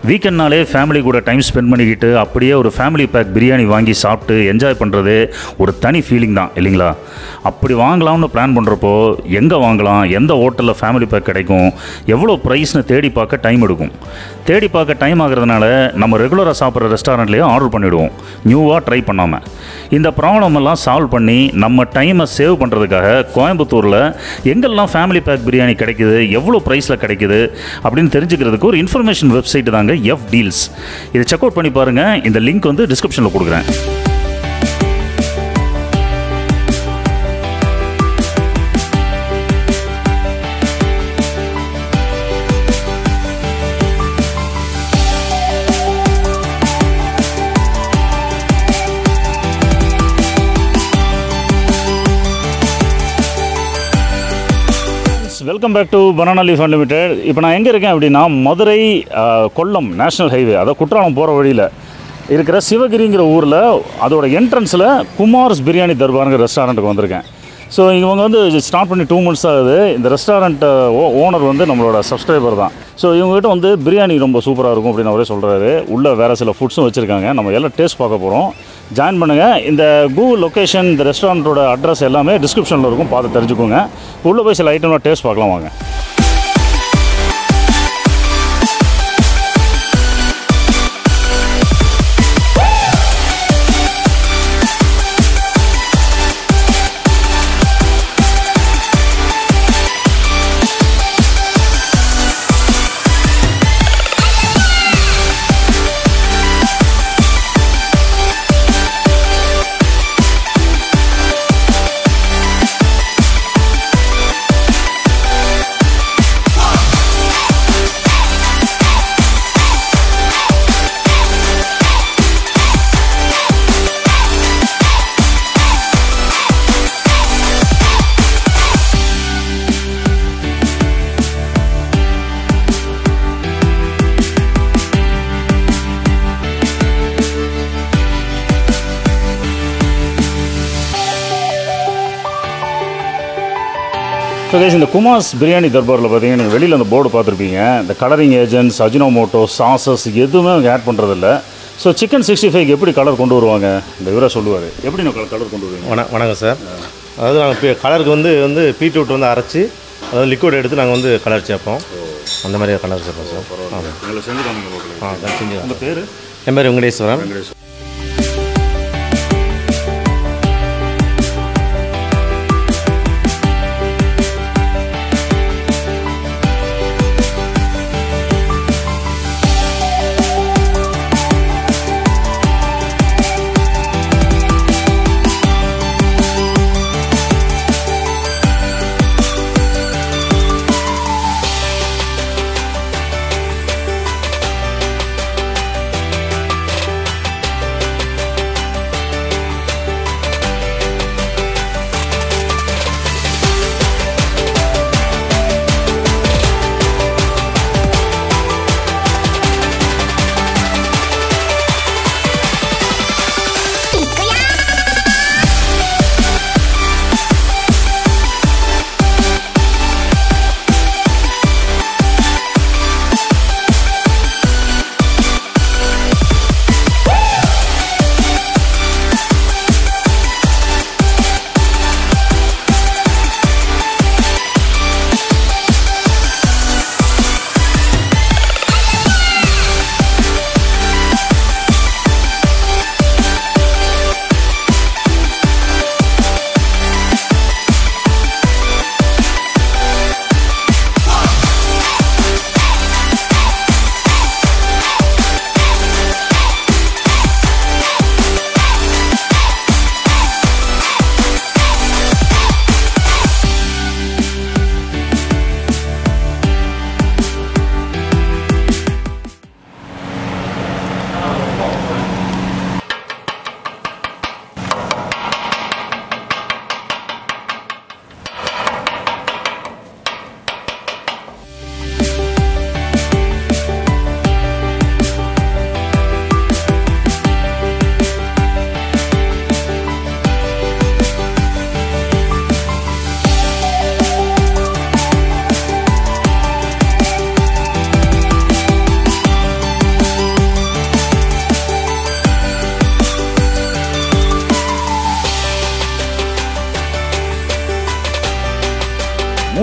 வீக்கெண்ட்னாலே family கூட time spend பண்ணிக்கிட்டு அப்படியே ஒரு ஃபேமிலி பேக் பிரியாணி வாங்கி சாப்பிட்டு என்ஜாய் பண்ணுறது ஒரு தனி ஃபீலிங் தான் இல்லைங்களா அப்படி வாங்கலாம்னு பிளான் பண்ணுறப்போ எங்கே வாங்கலாம் எந்த ஹோட்டலில் ஃபேமிலி பேக் கிடைக்கும் எவ்வளோ ப்ரைஸ்னு தேடி பார்க்க டைம் எடுக்கும் தேடி பார்க்க டைம் ஆகிறதுனால நம்ம ரெகுலராக சாப்பிட்ற ரெஸ்டாரண்ட்லேயே ஆர்டர் பண்ணிவிடுவோம் நியூவாக ட்ரை பண்ணாமல் இந்த ப்ராப்ளம் எல்லாம் சால்வ் பண்ணி நம்ம டைமை சேவ் பண்ணுறதுக்காக கோயம்புத்தூரில் எங்கெல்லாம் ஃபேமிலி பேக் பிரியாணி கிடைக்குது எவ்வளோ ப்ரைஸில் கிடைக்குது அப்படின்னு தெரிஞ்சுக்கிறதுக்கு ஒரு இன்ஃபர்மேஷன் வெப்சைட் தாங்க எஃப் டீல்ஸ் இதை செக் அவுட் பண்ணி பாருங்கள் இந்த லிங்க் வந்து டிஸ்கிரிப்ஷனில் கொடுக்குறேன் welcome back to banana leaf unlimited இப்போ நான் எங்கே இருக்கேன் அப்படின்னா மதுரை அஹ், கொல்லம் நேஷனல் ஹைவே அதாவது குற்றாலம் போகிற வழியில் இருக்கிற சிவகிரிங்கிற ஊரில் அதோட என்ட்ரன்ஸில் குமார்ஸ் பிரியாணி தர்பாருங்கிற ரெஸ்டாரண்ட்டுக்கு வந்திருக்கேன் ஸோ இவங்க வந்து ஸ்டார்ட் பண்ணி டூ மந்த்ஸ் ஆகுது இந்த ரெஸ்டாரண்ட் ஓ ஓனர் வந்து நம்மளோட சப்ஸ்கிரைபர் தான் ஸோ இவங்ககிட்ட வந்து பிரியாணி ரொம்ப சூப்பராக இருக்கும் அப்படின்னு அவரே சொல்கிறாரு உள்ளே வேறு சில ஃபுட்ஸும் வச்சுருக்காங்க நம்ம எல்லாம் டேஸ்ட் பார்க்க போகிறோம் ஜாயின் பண்ணுங்கள் இந்த கூகுள் லொக்கேஷன் இந்த ரெஸ்டாரண்ட்டோட அட்ரஸ் எல்லாமே டிஸ்கிரிப்ஷனில் இருக்கும் பார்த்து தெரிஞ்சுக்கோங்க உள்ளே போய் சில ஐட்டம்லாம் டேஸ்ட் பார்க்கலாம் வாங்க ஸோ கைஸ் இந்த குமாஸ் பிரியாணி தர்பாரில் பார்த்தீங்கன்னா நீங்கள் வெளியில் அந்த போர்டு பார்த்துருப்பீங்க இந்த கலரிங் ஏஜென்ட்ஸ் அஜினோமோட்டோ சாசஸ் எதுவுமே அவங்க ஆட் பண்ணுறதில்ல ஸோ சிக்கன் சிக்ஸ்டி ஃபைவ் எப்படி கலர் கொண்டு வருவாங்க இந்த இவரை சொல்லுவார் எப்படி நான் கலர் கொண்டு வருவீங்க வண வணக்கம் சார் அதாவது நாங்கள் கலருக்கு வந்து வந்து பீட்ரூட் வந்து அரைச்சி அதாவது லிக்விட் எடுத்து நாங்கள் வந்து கலர் சேர்ப்போம் அந்த மாதிரி கலர் சேர்ப்போம் சார் ஆமாம் இதில் செஞ்சு காமிங்க ஆ கலர் செஞ்சு உங்கள் பேர் என் பேர் வெங்கடேஸ்வரன்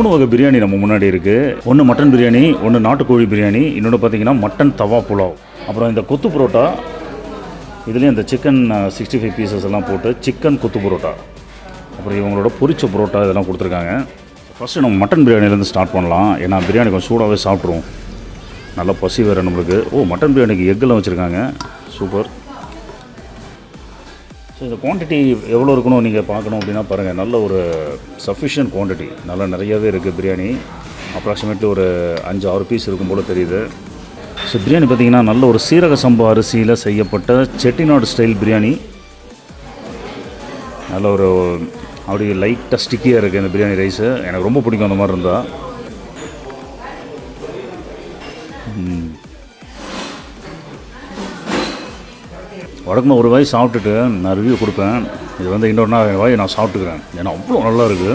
மூணு வகை பிரியாணி நம்ம முன்னாடி இருக்குது ஒன்று மட்டன் பிரியாணி ஒன்று நாட்டுக்கோழி பிரியாணி இன்னொன்று பார்த்தீங்கன்னா மட்டன் தவா புலாவ் அப்புறம் இந்த கொத்து புரோட்டா இதுலேயும் இந்த சிக்கன் சிக்ஸ்டி ஃபைவ் பீசஸ் எல்லாம் போட்டு சிக்கன் கொத்து புரோட்டா அப்புறம் இவங்களோட பொரிச்ச புரோட்டா இதெல்லாம் கொடுத்துருக்காங்க ஃபஸ்ட்டு நம்ம மட்டன் பிரியாணிலேருந்து ஸ்டார்ட் பண்ணலாம் ஏன்னா பிரியாணி கொஞ்சம் சூடாகவே சாப்பிட்ருவோம் நல்லா பசி வேறு நம்மளுக்கு ஓ மட்டன் பிரியாணிக்கு எக்கெல்லாம் வச்சுருக்காங்க சூப்பர் ஸோ இந்த குவான்டிட்டி எவ்வளோ இருக்கணும் நீங்கள் பார்க்கணும் அப்படின்னா பாருங்கள் நல்ல ஒரு சஃபிஷியன்ட் குவான்டிட்டி நல்லா நிறையவே இருக்குது பிரியாணி அப்ராக்சிமேட்லி ஒரு அஞ்சு ஆறு பீஸ் இருக்கும் போல் தெரியுது ஸோ பிரியாணி பார்த்தீங்கன்னா நல்ல ஒரு சீரக சம்பா அரிசியில் செய்யப்பட்ட செட்டிநாடு ஸ்டைல் பிரியாணி நல்ல ஒரு அப்படி லைட்டாக ஸ்டிக்கியாக இருக்குது இந்த பிரியாணி ரைஸு எனக்கு ரொம்ப பிடிக்கும் அந்த மாதிரி இருந்தால் வழக்கமாக ஒரு வாய் சாப்பிட்டுட்டு நான் ரிவ்யூ கொடுப்பேன் இது வந்து இன்னொரு நாள் வாய் நான் சாப்பிட்டுக்கிறேன் ஏன்னா அவ்வளோ நல்லா இருக்குது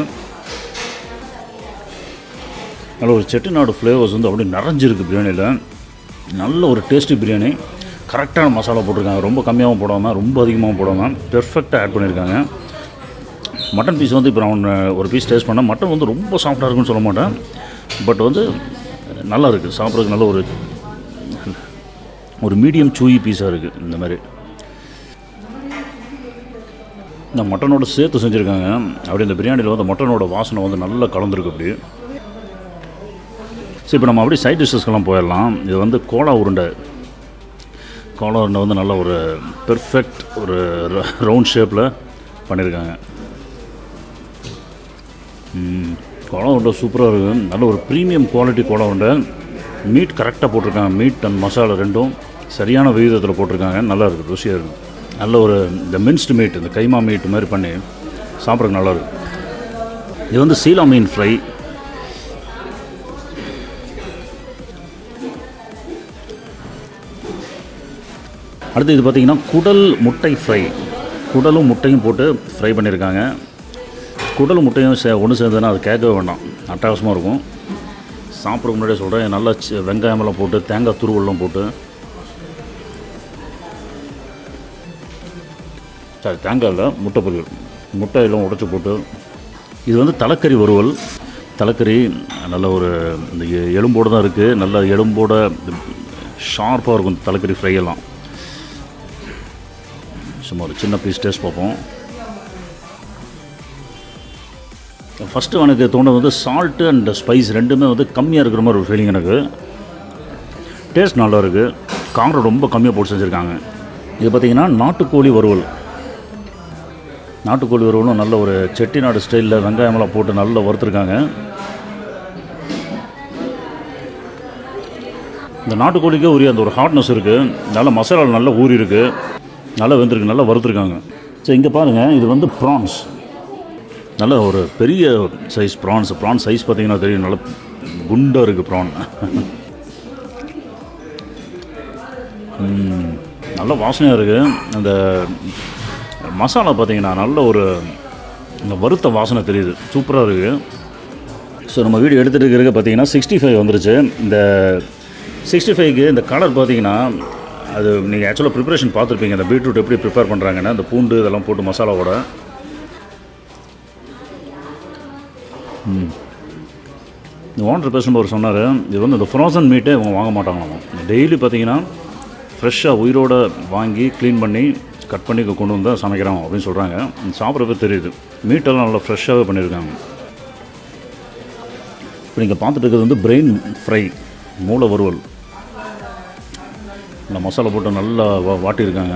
நல்ல ஒரு செட்டிநாடு ஃப்ளேவர்ஸ் வந்து அப்படியே நிறைஞ்சிருக்கு பிரியாணியில் நல்ல ஒரு டேஸ்டி பிரியாணி கரெக்டான மசாலா போட்டிருக்காங்க ரொம்ப கம்மியாகவும் போடாமல் ரொம்ப அதிகமாகவும் போடாமல் பெர்ஃபெக்டாக ஆட் பண்ணியிருக்காங்க மட்டன் பீஸ் வந்து இப்போ நான் ஒன்று ஒரு பீஸ் டேஸ்ட் பண்ணேன் மட்டன் வந்து ரொம்ப சாஃப்டாக இருக்குன்னு சொல்ல மாட்டேன் பட் வந்து நல்லா இருக்குது சாப்பிட்றதுக்கு நல்ல ஒரு ஒரு மீடியம் சூயி பீஸாக இருக்குது இந்த மாதிரி இந்த மட்டனோட சேர்த்து செஞ்சுருக்காங்க அப்படி இந்த பிரியாணியில் வந்து மட்டனோட வாசனை வந்து நல்லா கலந்துருக்கு அப்படி சரி இப்போ நம்ம அப்படியே சைட் டிஷ்ஷஸ்க்கெல்லாம் போயிடலாம் இது வந்து கோலா உருண்டை கோலா உருண்டை வந்து நல்ல ஒரு பெர்ஃபெக்ட் ஒரு ரவுண்ட் ஷேப்பில் பண்ணியிருக்காங்க ம், கோலா உருண்டை சூப்பராக இருக்குது நல்ல ஒரு ப்ரீமியம் குவாலிட்டி கோலா உருண்டை மீட் கரெக்டாக போட்டிருக்காங்க மீட் அண்ட் மசாலா ரெண்டும் சரியான விகிதத்தில் போட்டிருக்காங்க நல்லா இருக்குது ருசியாக இருக்குது நல்ல ஒரு இந்த மின்ஸ்டு மீட் இந்த கைமா மீட் மாதிரி பண்ணி சாப்பிட்றதுக்கு நல்லா இருக்குது இது வந்து சீலா மீன் ஃப்ரை அடுத்து இது பார்த்திங்கன்னா குடல் முட்டை ஃப்ரை குடலும் முட்டையும் போட்டு ஃப்ரை பண்ணியிருக்காங்க குடலும் முட்டையும் சே ஒன்று சேர்ந்ததுன்னா அது கேட்கவே வேண்டாம் அட்டகாசமாக இருக்கும் சாப்பிட்றதுக்கு முன்னாடியே சொல்கிறேன் நல்லா சி- வெங்காயமெல்லாம் போட்டு தேங்காய் துருவெல்லாம் போட்டு சரி தேங்காய் இல்லை முட்டை பொரியல் முட்டை எல்லாம் உடைச்சி போட்டு இது வந்து தலைக்கறி வறுவல் தலைக்கறி நல்ல ஒரு இந்த எ- எலும்போடு தான் இருக்குது நல்ல எலும்போட ஷார்ப்பாக இருக்கும் இந்த தலைக்கறி ஃப்ரை எல்லாம் சும்மா ஒரு சின்ன பீஸ் டேஸ்ட் பார்ப்போம் ஃபஸ்ட்டு எனக்கு தோணுது வந்து சால்ட்டு அண்ட் ஸ்பைஸ் ரெண்டுமே வந்து கம்மியாக இருக்கிற மாதிரி ஒரு ஃபீலிங் எனக்கு டேஸ்ட் நல்லா இருக்குது காரம் ரொம்ப கம்மியாக போட்டு செஞ்சுருக்காங்க இது பார்த்திங்கன்னா நாட்டுக்கோழி வறுவல் நாட்டுக்கோழி வறுவலும் நல்ல ஒரு செட்டிநாடு ஸ்டைலில் வெங்காயமெல்லாம் போட்டு நல்லா வறுத்துருக்காங்க இந்த நாட்டுக்கோழிக்கே உரிய அந்த ஒரு ஹார்ட்னஸ் இருக்குது நல்ல மசாலா நல்லா ஊறி இருக்குது நல்லா வெந்திருக்கு நல்லா வறுத்துருக்காங்க சரி இங்கே பாருங்கள் இது வந்து ப்ரான்ஸ் நல்ல ஒரு பெரிய சைஸ் ப்ரான்ஸ் ப்ரான் சைஸ் பார்த்தீங்கன்னா தெரியும் நல்ல குண்டாக இருக்குது ப்ரான் நல்ல வாசனையாக இருக்குது அந்த மசாலா பார்த்தீங்கன்னா நல்ல ஒரு இந்த வறுத்த வாசனை தெரியுது சூப்பராக இருக்குது ஸோ நம்ம வீடியோ எடுத்துகிட்டு இருக்கிறது பார்த்தீங்கன்னா சிக்ஸ்டி ஃபைவ் வந்துருச்சு இந்த சிக்ஸ்டி ஃபைவ்க்கு இந்த கலர் பார்த்தீங்கன்னா அது நீங்கள் ஆக்சுவலாக ப்ரிப்பரேஷன் பார்த்துருப்பீங்க அந்த பீட்ரூட் எப்படி ப்ரிப்பேர் பண்ணுறாங்கன்னா அந்த பூண்டு இதெல்லாம் போட்டு மசாலாவோட இந்த ஓனர் பேசும்போது சொன்னார் இது வந்து இந்த ஃப்ரோசன் மீட்டே இவங்க வாங்க மாட்டாங்களாம் டெய்லி பார்த்தீங்கன்னா ஃப்ரெஷ்ஷாக உயிரோட வாங்கி க்ளீன் பண்ணி கட் பண்ணி கொண்டு வந்தால் சமைக்கிறோம் அப்படின்னு சொல்கிறாங்க சாப்பிட்றப்ப தெரியுது மீட்டெல்லாம் நல்லா ஃப்ரெஷ்ஷாகவே பண்ணியிருக்காங்க இப்போ நீங்கள் பார்த்துட்டு இருக்கிறது வந்து பிரெயின் ஃப்ரை மூளை வறுவல் இந்த மசாலா போட்டு நல்லா வா வாட்டியிருக்காங்க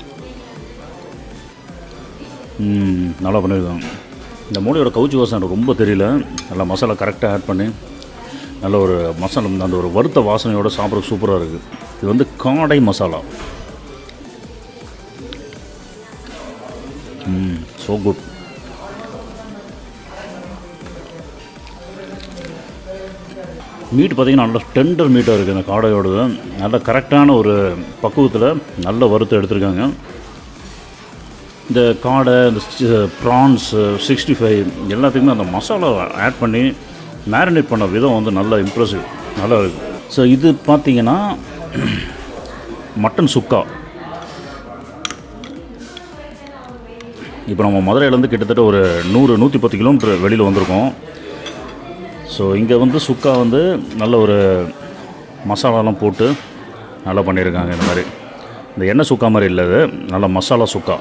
ம், நல்லா பண்ணியிருக்காங்க இந்த மூளையோட கவுச்சி வாசனை எனக்கு ரொம்ப தெரியல நல்லா மசாலா கரெக்டாக ஆட் பண்ணி நல்ல ஒரு மசாலா அந்த ஒரு வறுத்த வாசனையோட சாப்பிட்றதுக்கு சூப்பராக இருக்குது இது வந்து காடை மசாலா ம் ஸோ குட் மீட் பார்த்தீங்கன்னா நல்லா டெண்டர் மீட்டாக இருக்குது இந்த காடையோடது நல்ல கரெக்டான ஒரு பக்குவத்தில் நல்ல வறுத்து எடுத்திருக்காங்க இந்த காடை இந்த ப்ரான்ஸ் சிக்ஸ்டி ஃபைவ் எல்லாத்துக்குமே அந்த மசாலா ஆட் பண்ணி மேரினேட் பண்ண விதம் வந்து நல்ல இம்ப்ரெசிவ் நல்லா இருக்குது ஸோ இது பார்த்தீங்கன்னா மட்டன் சுக்கா இப்போ நம்ம மதுரையிலேருந்து கிட்டத்தட்ட ஒரு நூறு நூற்றி பத்து கிலோமீட்டர் வெளியில் வந்திருக்கோம் ஸோ இங்கே வந்து சுக்கா வந்து நல்ல ஒரு மசாலாலாம் போட்டு நல்லா பண்ணியிருக்காங்க இந்த மாதிரி இந்த எண்ணெய் சுக்கா மாதிரி இல்லை இது நல்ல மசாலா சுக்கா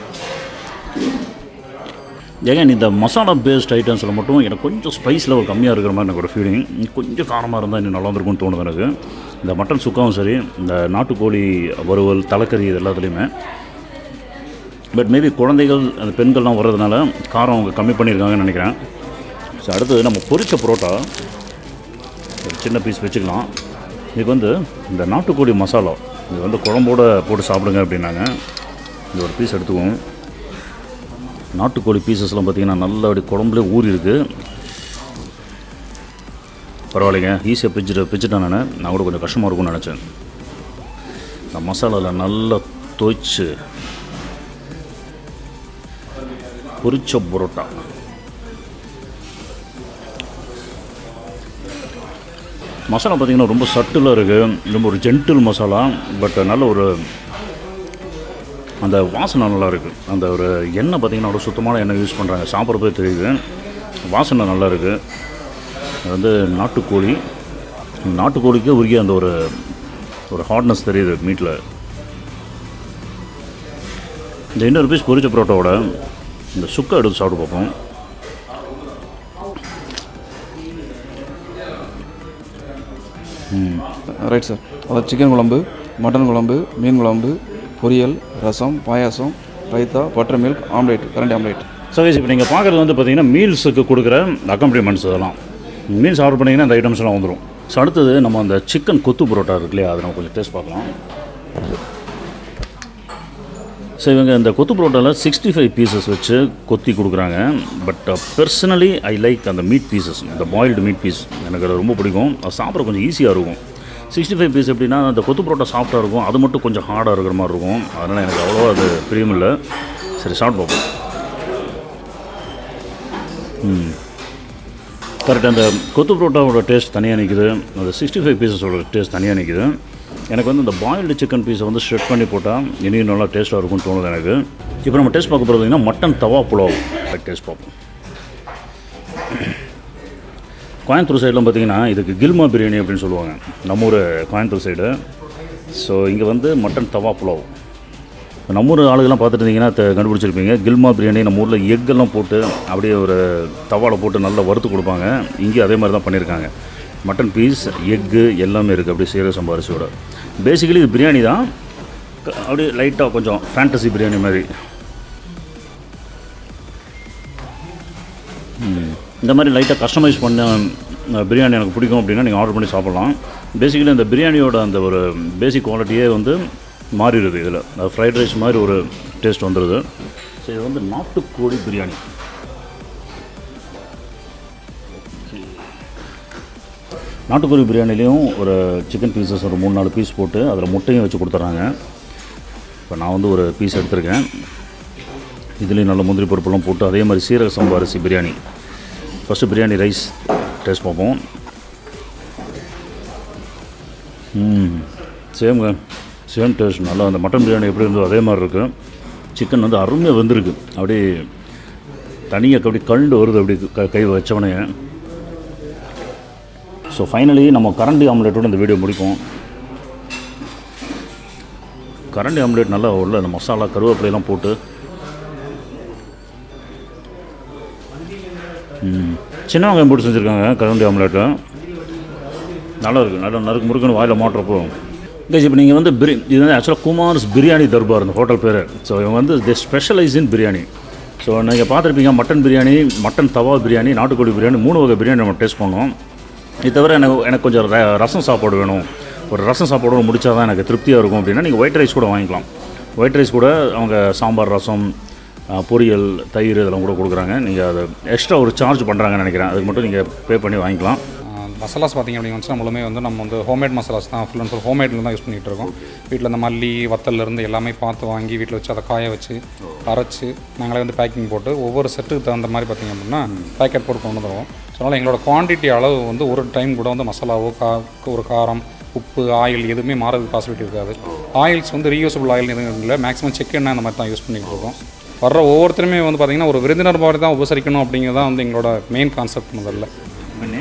ஏங்க இந்த மசாலா பேஸ்ட் ஐட்டம்ஸில் மட்டும் எனக்கு கொஞ்சம் ஸ்பைஸ் லெவல் கம்மியாக இருக்கிற மாதிரி எனக்கு ஒரு ஃபீலிங் கொஞ்சம் காரமாக இருந்தால் இன்னும் நல்லா இருந்திருக்கும்னு தோணுது எனக்கு இந்த மட்டன் சுக்காவும் சரி இந்த நாட்டுக்கோழி வறுவல் தலைக்கறி இது எல்லாத்துலேயுமே பட் மேபி குழந்தைகள் அந்த பெண்கள்லாம் வர்றதுனால காரம் அவங்க கம்மி பண்ணியிருக்காங்கன்னு நினைக்கிறேன் ஸோ அடுத்தது நம்ம பொரிச்ச புரோட்டா ஒரு சின்ன பீஸ் வச்சுக்கலாம் இதுக்கு வந்து இந்த நாட்டுக்கோழி மசாலா இது வந்து குழம்போட போட்டு சாப்பிடுங்க அப்படின்னாங்க இது ஒரு பீஸ் எடுத்துக்குவோம் நாட்டுக்கோழி பீசஸ்லாம் பார்த்தீங்கன்னா நல்லா அப்படி குழம்புலேயே ஊறி இருக்குது பரவாயில்லைங்க ஈஸியாக பிச்சுட்டு பிச்சுட்டேன் நான் நான் கூட கொஞ்சம் கஷ்டமாக இருக்கும்னு நினச்சேன் இந்த மசாலாவில் நல்லா தோய்ச்சு பொரிச்ச புரோட்டா மசாலா பார்த்திங்கன்னா ரொம்ப சட்டிலாக இருக்குது ரொம்ப ஒரு ஜென்டில் மசாலா பட் நல்ல ஒரு அந்த வாசனை நல்லா இருக்குது அந்த ஒரு எண்ணெய் பார்த்திங்கன்னா ஒரு சுத்தமான எண்ணெய் யூஸ் பண்ணுறாங்க சாப்பிட்றப்பே தெரியுது வாசனை நல்லா இருக்குது அது வந்து நாட்டுக்கோழி நாட்டுக்கோழிக்கே உரிய அந்த ஒரு ஒரு ஹார்ட்னஸ் தெரியுது மீட்டில் இந்த இன்னொரு பீஸ் பொரிச்ச புரோட்டாவோட இந்த சுக்கா எடுத்து சாப்பிட்டு பார்ப்போம் ரைட் சார் அதாவது சிக்கன் குழம்பு மட்டன் குழம்பு மீன் குழம்பு பொரியல் ரசம் பாயாசம் ரைத்தா பட்டர் மில்க் ஆம்லேட் கரண்டி ஆம்லேட் ஸோ இப்போ நீங்கள் பார்க்குறது வந்து பார்த்தீங்கன்னா மீல்ஸுக்கு கொடுக்குற அக்கம்ப்ளிமெண்ட்ஸ் இதெல்லாம் மீல்ஸ் ஆர்டர் பண்ணிங்கன்னா அந்த ஐட்டம்ஸ்லாம் வந்துடும் ஸோ அடுத்தது நம்ம அந்த சிக்கன் கொத்து பரோட்டா இருக்கு இல்லையா அதை நம்ம கொஞ்சம் டேஸ்ட் பார்க்கலாம் ஸோ இவங்க இந்த கொத்து பரோட்டாவில் சிக்ஸ்டி ஃபைவ் பீசஸ் வச்சு கொத்தி கொடுக்குறாங்க பட் பர்சனலி ஐ லைக் அந்த மீட் பீசஸ் இந்த பாயில்டு மீட் பீஸ் எனக்கு அது ரொம்ப பிடிக்கும் அது சாப்பிட கொஞ்சம் ஈஸியாக இருக்கும் சிக்ஸ்டி ஃபைவ் பீஸ் எப்படின்னா அந்த கொத்து பரோட்டா சாஃப்டாக இருக்கும் அது மட்டும் கொஞ்சம் ஹார்டாக இருக்கிற மாதிரி இருக்கும் அதனால் எனக்கு அவ்வளோவா அது பிரியம் இல்லை சரி சாப்பிட்டு பார்ப்போம் கரெக்ட் அந்த கொத்து பரோட்டாவோட டேஸ்ட் தனியாக நிற்குது அந்த சிக்ஸ்டி ஃபைவ் பீசஸோட டேஸ்ட் தனியாக நிற்குது எனக்கு வந்து இந்த பாயில்டு சிக்கன் பீஸை வந்து ஷ்ரெட் பண்ணி போட்டால் இனியும் நல்லா டேஸ்ட்டாக இருக்கும்னு தோணுது எனக்கு இப்போ நம்ம டேஸ்ட் பார்க்க போகிறதுங்கன்னா மட்டன் தவா புலாவ் டேஸ்ட் பார்ப்போம் கோயம்புத்தூர் சைடெலாம் பார்த்தீங்கன்னா இதுக்கு கில்மா பிரியாணி அப்படின்னு சொல்லுவாங்க நம்ம ஊர் கோயம்புத்தூர் சைடு ஸோ இங்கே வந்து மட்டன் தவா புலாவ் நம்ம ஊர் ஆளுகள்லாம் பார்த்துட்டு இருந்தீங்கன்னா தெ- கண்டுபிடிச்சிருப்பீங்க கில்மா பிரியாணி நம்ம ஊரில் எக்கெல்லாம் போட்டு அப்படியே ஒரு தவாவில் போட்டு நல்லா வறுத்து கொடுப்பாங்க இங்கேயும் அதே மாதிரி தான் பண்ணியிருக்காங்க மட்டன் பீஸ் எக்கு எல்லாமே இருக்குது அப்படியே சீரக சம்பா அரிசியோட பேசிக்கலி இது பிரியாணி தான் க- அப்படியே லைட்டாக கொஞ்சம் ஃபேண்டசி பிரியாணி மாதிரி ம். இந்த மாதிரி லைட்டாக கஸ்டமைஸ் பண்ண அஹ், பிரியாணி எனக்கு பிடிக்கும் அப்படின்னா நீங்கள் ஆர்டர் பண்ணி சாப்பிட்லாம் பேசிக்கலி இந்த பிரியாணியோட அந்த ஒரு பேசிக் குவாலிட்டியே வந்து மாறிடுது இதில் அது ஃப்ரைட் ரைஸ் மாதிரி ஒரு டேஸ்ட் வந்துடுது ஸோ இது வந்து நாட்டுக்கோழி பிரியாணி நாட்டுக்கோழி பிரியாணிலையும் ஒரு சிக்கன் பீசஸ் ஒரு மூணு நாலு பீஸ் போட்டு அதில் முட்டையும் வச்சு கொடுத்துட்றாங்க இப்போ நான் வந்து ஒரு பீஸ் எடுத்திருக்கேன் இதுலேயும் நல்ல முந்திரி பருப்புலாம் போட்டு அதே மாதிரி சீரக சம்பா அரிசி biryani first biryani rice taste பார்ப்போம் ம் சேம்ங்க சேம் டேஸ்ட் நல்லா அந்த மட்டன் பிரியாணி எப்படி இருந்தோ அதே மாதிரி இருக்குது சிக்கன் வந்து அருமையாக வெந்திருக்கு அப்படியே தனியாக அப்படி கண்டு வருது அப்படி க கை வச்சவனே ஸோ ஃபைனலி நம்ம கரண்டி ஆம்லேட்டோட இந்த வீடியோ முடிப்போம் கரண்டி ஆம்லேட் நல்லா உள்ள அந்த மசாலா கருவேப்பிலையெல்லாம் போட்டு ம். சின்ன வெங்காயம் போட்டு செஞ்சுருக்காங்க கரண்டி ஆம்லேட்டை நல்லா இருக்குது நல்லா நறுக்கு முறுக்குன்னு வாயில் மாட்டுறப்போ கைஸ் இப்போ நீங்கள் வந்து பிரி இது வந்து ஆக்சுவலாக குமார்ஸ் பிரியாணி தர்பார் இந்த ஹோட்டல் பேர் ஸோ இவங்க வந்து the specialise in biryani so நீங்கள் பார்த்துருப்பீங்க மட்டன் பிரியாணி மட்டன் தவா பிரியாணி நாட்டுக்கோழி பிரியாணி மூணு வகை பிரியாணி நம்ம டேஸ்ட் பண்ணோம் இது தவிர எனக்கு எனக்கு கொஞ்சம் ர- ரசம் சாப்பாடு வேணும் ஒரு ரசம் சாப்பாடு முடிச்சா தான் எனக்கு திருப்தியாக இருக்கும் அப்படின்னா நீங்கள் ஒயிட் ரைஸ் கூட வாங்கிக்கலாம் ஒயிட் ரைஸ் கூட அவங்க சாம்பார் ரசம் ஆ, பொரியல் தயிர் இதெல்லாம் கூட கொடுக்குறாங்க நீங்கள் அதை எக்ஸ்ட்ரா ஒரு சார்ஜ் பண்ணுறாங்கன்னு நினைக்கிறேன் அதுக்கு மட்டும் நீங்கள் பே பண்ணி வாங்கிக்கலாம் மசாலாஸ் பார்த்திங்க அப்படின்னு வந்துச்சுன்னா நம்மளுமே வந்து நம்ம வந்து ஹோம்மேட் மசாலாஸ் தான் ஃபுல் அண்ட் ஃபுல் ஹோம்மேடில் தான் யூஸ் பண்ணிகிட்டு இருக்கோம் வீட்டில் இந்த மல்லி வத்தல்ல இருந்து எல்லாமே பார்த்து வாங்கி வீட்டில் வச்சு அதை காய வச்சு அரைச்சி நாங்களே வந்து பேக்கிங் போட்டு ஒவ்வொரு செட்டுக்கு தகுந்த மாதிரி பார்த்திங்க அப்படின்னா பேக்கெட் போட்டு கொண்டு வந்துடுவோம் ஸோ அதனால் எங்களோட குவான்டிட்டி அளவு வந்து ஒரு டைம் கூட வந்து மசாலாவோ கா ஒரு காரம் உப்பு ஆயில் எதுவுமே மாறதுக்கு பாசிபிலிட்டி இருக்காது ஆயில்ஸ் வந்து ரீயூசபிள் ஆயில் எதுவும் இல்லை மேக்ஸிமம் சிக்கன் அந்த மாதிரி தான் யூஸ் பண்ணிகிட்டு இருக்கோம் வர்ற ஒவ்வொருத்தருமே வந்து பார்த்திங்கன்னா ஒரு விருந்தினர் மாதிரி தான் உபசரிக்கணும் அப்படிங்கிறது தான் வந்து எங்களோட மெயின் கான்செப்ட் முதல்ல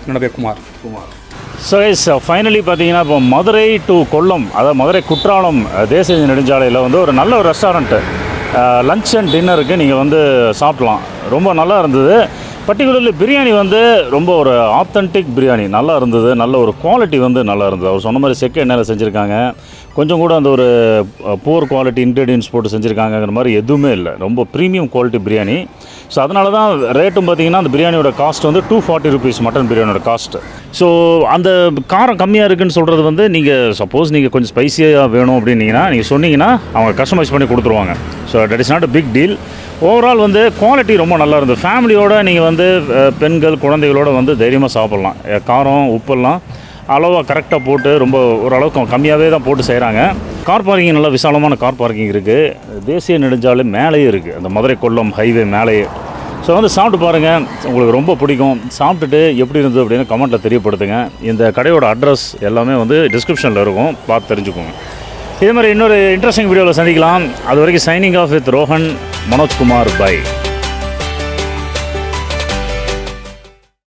என்னோட பேர் குமார் ஸோ எஸ் ஃபைனலி பார்த்தீங்கன்னா இப்போ மதுரை டு கொல்லம் அதாவது மதுரை குற்றாலம் அஹ், தேசிய நெடுஞ்சாலையில் வந்து ஒரு நல்ல ஒரு ரெஸ்டாரண்ட்டு லஞ்ச் அண்ட் டின்னருக்கு நீங்கள் வந்து சாப்பிட்லாம் ரொம்ப நல்லா இருந்தது பர்டிகுலர்லி பிரியாணி வந்து ரொம்ப ஒரு ஆத்தென்டிக் பிரியாணி நல்லா இருந்தது நல்ல ஒரு குவாலிட்டி வந்து நல்லா இருந்தது அவர் சொன்ன மாதிரி செக்க எண்ணெயில் செஞ்சுருக்காங்க கொஞ்சம் கூட அந்த ஒரு புவர் குவாலிட்டி இன்க்ரீடியன்ஸ் போட்டு செஞ்சுருக்காங்கங்கிற மாதிரி எதுவுமே இல்லை ரொம்ப ப்ரீமியம் குவாலிட்டி பிரியாணி ஸோ அதனால தான் ரேட்டும் பார்த்தீங்கன்னா அந்த பிரியாணியோட காஸ்ட் வந்து டூ ஃபார்ட்டி ருபீஸ் மட்டன் பிரியாணியோட காஸ்ட் ஸோ அந்த காரம் கம்மியாக இருக்குன்னு சொல்கிறது வந்து நீங்கள் சப்போஸ் நீங்கள் கொஞ்சம் ஸ்பைசியாக வேணும் அப்படின்னீங்கன்னா நீங்கள் சொன்னீங்கன்னா அவங்க கஸ்டமைஸ் பண்ணி கொடுத்துருவாங்க so that is not a big deal overall வந்து குவாலிட்டி ரொம்ப நல்லா இருந்தது ஃபேமிலியோட நீங்கள் வந்து அஹ், பெண்கள் குழந்தைகளோட வந்து தைரியமாக சாப்பிட்லாம் அஹ், காரம் உப்பெல்லாம் அளவாக கரெக்டாக போட்டு ரொம்ப ஓரளவுக்கு கம்மியாகவே தான் போட்டு செய்கிறாங்க கார் பார்க்கிங் நல்லா விசாலமான கார் பார்க்கிங் இருக்குது தேசிய நெடுஞ்சாலை மேலேயே இருக்குது அந்த மதுரை கொல்லம் ஹைவே மேலேயே ஸோ வந்து சாப்பிட்டு பாருங்கள் உங்களுக்கு ரொம்ப பிடிக்கும் சாப்பிட்டுட்டு எப்படி இருந்தது அப்படின்னு கமெண்ட்டில் தெரியப்படுத்துங்க இந்த கடையோட அட்ரஸ் எல்லாமே வந்து டிஸ்கிரிப்ஷனில் இருக்கும் பார்த்து தெரிஞ்சுக்கோங்க இதே மாதிரி இன்னொரு இன்ட்ரெஸ்டிங் வீடியோவில் சந்திக்கலாம் அது வரைக்கும் signing off with Rohan Manojkumar by